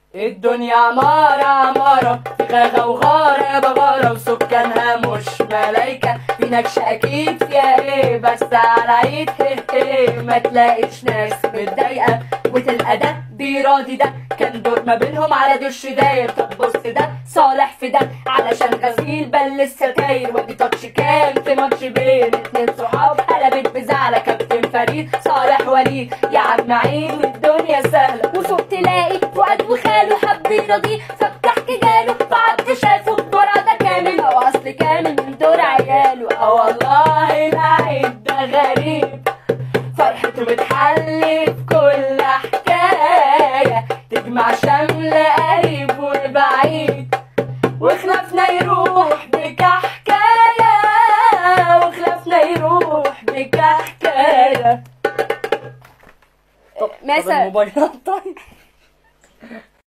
الدنيا عمارة عمارة غاغة وغارة بغارة وسكانها مش ملايكة في نكش أكيد فيها إيه بس على عيد هيه هيه ما تلاقيش ناس متضايقة وتلقى ده بيراضي ده كان دور ما بينهم على دش داير طب بص ده صالح في ده علشان غسيل بل الستاير ودي تاتش كان في ماتش بين اتنين صحاب قلبت بزعلة كابتن فريد صالح وليد يا عم عيد والدنيا سهلة وفوق تلاقي فؤاد وخاله حب يرضيه فبكحك جاله فعبد شافه الدرع ده كامل هو اصل كامل من دور عياله اه والله العيد ده غريب فرحته بتحلي في كل حكاية تجمع شمل قريب وبعيد وخلافنا يروح بكحكاية وخلافنا يروح بكحكاية مثلا الموبايلات طيب